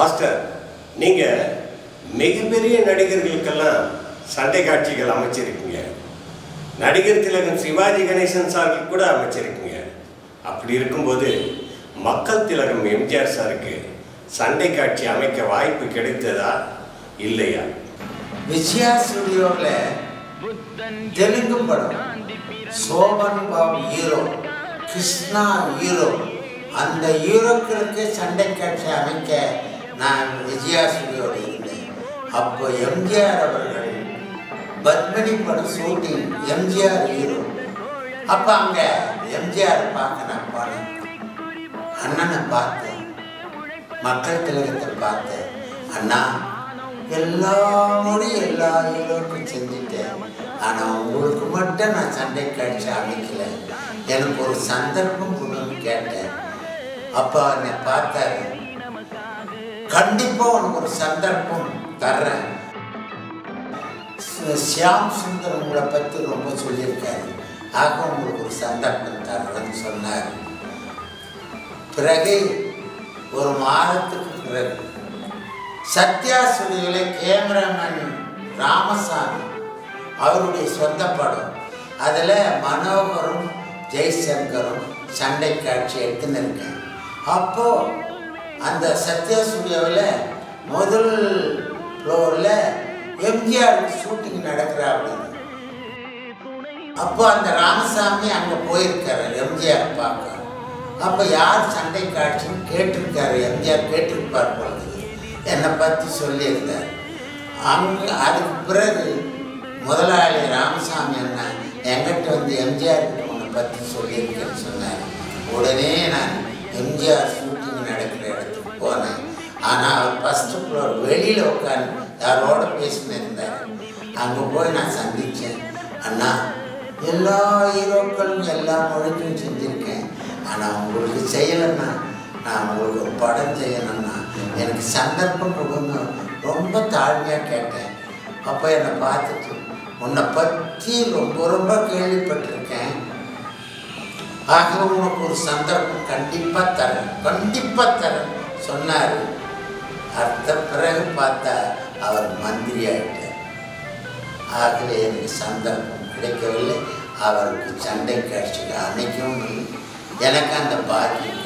master நீங்க மிகப்பெரிய நடிகர்களுக்கெல்லாம் சண்டை காட்சிகள் அமைச்சிருக்கீங்க நடிகர் திலகம் சிவாஜி கணேசன் சாருக்கு கூட அமைச்சிருக்கீங்க அப்படி இருக்கும்போது மக்கள் திலகம் எம்ஜிஆர் சாருக்கு சண்டை காட்சி அமைக்க வாய்ப்பு கிடைத்ததா இல்லையா விஜயா ஸ்டுடியோவில் தெலுங்கு படம் சோபன் பாபு ஹீரோ கிருஷ்ணா ஹீரோ அந்த ஹீரோக்களுக்கு சண்டை காட்சி அமைக்க நான் விஜயா ஸ்டுடியோவில் இருந்தேன் அப்போ எம்ஜிஆர் அவர்கள் பத்மினி படம் ஷூட்டிங் எம்ஜிஆர் ஹீரோ அப்போ அங்கே எம்ஜிஆர் பார்க்க நான் போனேன் அண்ணனை பார்த்தேன் மக்கள் திலகத்தை பார்த்தேன் அண்ணா எல்லா மொழியும் எல்லா ஹீரோக்கும் செஞ்சுட்டேன் ஆனால் உங்களுக்கு மட்டும் நான் சண்டை காட்சி அமைக்கல எனக்கு ஒரு சந்தர்ப்பம் கொடுன்னு கேட்டேன் அப்போ என்னை பார்த்தாரு கண்டிப்பாக உனக்கு ஒரு சந்தர்ப்பம் தர்றேன் சி- ஷியாம் சுந்தர் உங்களை பற்றி ரொம்ப சொல்லியிருக்காரு ஆக உங்களுக்கு ஒரு சந்தர்ப்பம் தர்றேன்னு சொன்னார் பிறகு ஒரு மாதத்துக்கு பிறகு சத்யா ஸ்டுடியோவில் கேமராமேன் ராமசாமி அவருடைய சொந்த படம் அதில் மனோகரும் ஜெய்சங்கரும் சண்டை காட்சி எடுத்துன்னு இருக்கேன் அப்போது அந்த சத்யா ஸ்டுடியோவில் முதல் ஃப்ளோரில் எம்ஜிஆர் ஷூட்டிங் நடக்கிறா அப்படின்னு அப்போ அந்த ராமசாமி அங்கே போயிருக்காரு எம்ஜிஆர் பார்க்க அப்போ யார் சண்டை காட்சின்னு கேட்டிருக்காரு எம்ஜிஆர் கேட்டிருப்பார் பொழுது என்னை பற்றி சொல்லியிருந்தார் அங்கே அதுக்கு பிறகு முதலாளி ராமசாமி அண்ணா என்கிட்ட வந்து எம்ஜிஆர் கிட்ட உன்னை பற்றி சொல்லியிருக்கேன்னு சொன்னார் உடனே நான் எம்ஜிஆர் ஷூட்டிங் நடக்கிற இடத்துக்கு போனேன் ஆனால் அவர் ஃபஸ்ட்டு ஃப்ளோர் வெளியில் உட்காந்து யாரோட பேசின்னு இருந்தார் அங்கே போய் நான் சந்தித்தேன் அண்ணா எல்லா ஹீரோக்களும் எல்லா மொழிக்கும் செஞ்சுருக்கேன் ஆனால் உங்களுக்கு செய்யலைன்னா நான் உங்களுக்கு ஒரு படம் செய்யணும்னா எனக்கு சந்தர்ப்பம் கொடுங்க ரொம்ப தாழ்மையாக கேட்டேன் அப்போ என்னை பார்த்துட்டு உன்னை பற்றி ரொம்ப ரொம்ப கேள்விப்பட்டிருக்கேன் ஆக உனக்கு ஒரு சந்தர்ப்பம் கண்டிப்பாக தரேன் கண்டிப்பாக தரேன் சொன்னார் அடுத்த பிறகு பார்த்தா அவர் மந்திரி ஆயிட்டார் ஆகவே எனக்கு சந்தர்ப்பம் கிடைக்கவில்லை அவருக்கு சண்டை காட்சிக்கு அமைக்கவும் இல்லை எனக்கு அந்த பாக்கியம்